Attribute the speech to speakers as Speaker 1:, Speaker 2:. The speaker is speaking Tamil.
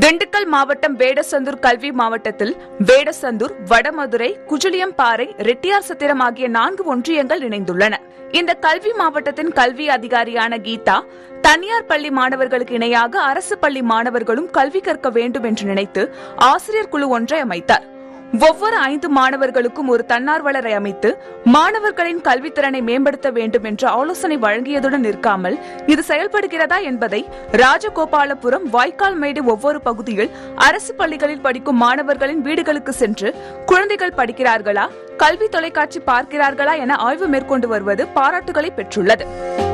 Speaker 1: திண்டுக்கல் மாவட்டம் வேடசந்தூர் கல்வி மாவட்டத்தில் வேடசந்தூர் வடமதுரை குஜிலியம்பாறை ரெட்டியார் சத்திரம் ஆகிய நான்கு ஒன்றியங்கள் இணைந்துள்ளன இந்த கல்வி மாவட்டத்தின் கல்வி அதிகாரியான கீதா தனியார் பள்ளி மாணவர்களுக்கு இணையாக அரசு பள்ளி மாணவர்களும் கல்வி கற்க வேண்டும் என்று நினைத்து ஆசிரியர் குழு ஒன்றை அமைத்தார் ஒவ்வொரு ஐந்து மாணவர்களுக்கும் ஒரு தன்னார்வலரை அமைத்து மாணவர்களின் கல்வித்திறனை மேம்படுத்த வேண்டும் என்ற ஆலோசனை வழங்கியதுடன் நிற்காமல் இது செயல்படுகிறதா என்பதை ராஜகோபாலபுரம் வாய்க்கால் மேடு ஒவ்வொரு பகுதியில் அரசு பள்ளிகளில் படிக்கும் மாணவர்களின் வீடுகளுக்கு சென்று குழந்தைகள் படிக்கிறார்களா கல்வி தொலைக்காட்சி பார்க்கிறார்களா என ஆய்வு மேற்கொண்டு வருவது பாராட்டுகளை பெற்றுள்ளது